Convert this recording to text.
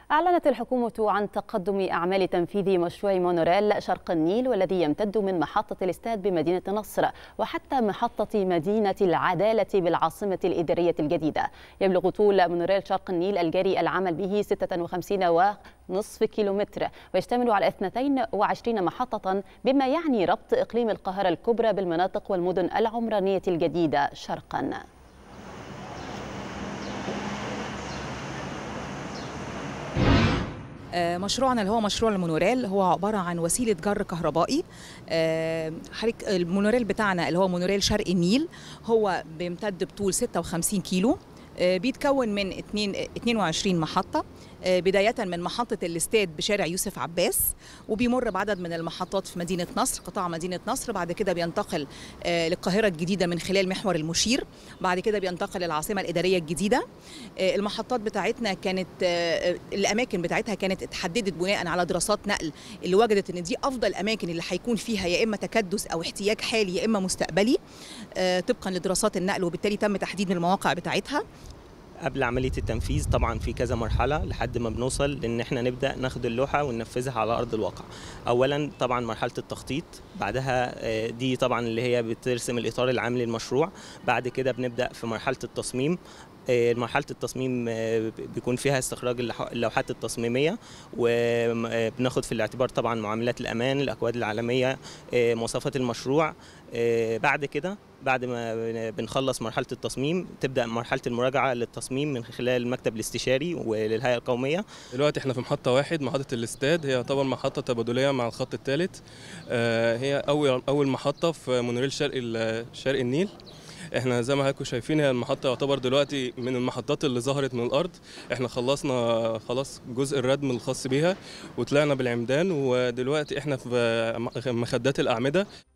أعلنت الحكومة عن تقدم أعمال تنفيذ مشروع مونوريل شرق النيل والذي يمتد من محطة الاستاد بمدينة نصر وحتى محطة مدينة العدالة بالعاصمة الإدارية الجديدة يبلغ طول مونوريل شرق النيل الجاري العمل به 56 ونصف كيلومتر ويشتمل على 22 محطة بما يعني ربط إقليم القاهرة الكبرى بالمناطق والمدن العمرانية الجديدة شرقاً مشروعنا اللي هو مشروع المونوريل هو عباره عن وسيله جر كهربائي حضرتك المونوريل بتاعنا اللي هو مونوريل شرق النيل هو بيمتد بطول 56 كيلو بيتكون من 2 22 محطة بداية من محطة الاستاد بشارع يوسف عباس وبيمر بعدد من المحطات في مدينة نصر قطاع مدينة نصر بعد كده بينتقل للقاهرة الجديدة من خلال محور المشير بعد كده بينتقل للعاصمة الإدارية الجديدة المحطات بتاعتنا كانت الأماكن بتاعتها كانت اتحددت بناء على دراسات نقل اللي وجدت إن دي أفضل أماكن اللي هيكون فيها يا إما تكدس أو احتياج حالي يا إما مستقبلي طبقا لدراسات النقل وبالتالي تم تحديد المواقع بتاعتها قبل عمليه التنفيذ طبعا في كذا مرحله لحد ما بنوصل لان احنا نبدا ناخد اللوحه وننفذها على ارض الواقع اولا طبعا مرحله التخطيط بعدها دي طبعا اللي هي بترسم الاطار العام للمشروع بعد كده بنبدا في مرحله التصميم مرحلة التصميم بيكون فيها استخراج اللوحات التصميمية وبناخد في الاعتبار طبعا معاملات الأمان الأكواد العالمية مواصفات المشروع بعد كده بعد ما بنخلص مرحلة التصميم تبدأ مرحلة المراجعة للتصميم من خلال المكتب الاستشاري وللهيئة القومية دلوقتي احنا في محطة واحد محطة الاستاد هي طبعا محطة تبادلية مع الخط الثالث هي أول أول محطة في مونوريل شرق شرق النيل احنا زي ما حضراتكم شايفين هي المحطة يعتبر دلوقتي من المحطات اللي ظهرت من الأرض احنا خلصنا خلاص جزء الردم الخاص بيها وطلعنا بالعمدان ودلوقتي احنا في مخدات الأعمدة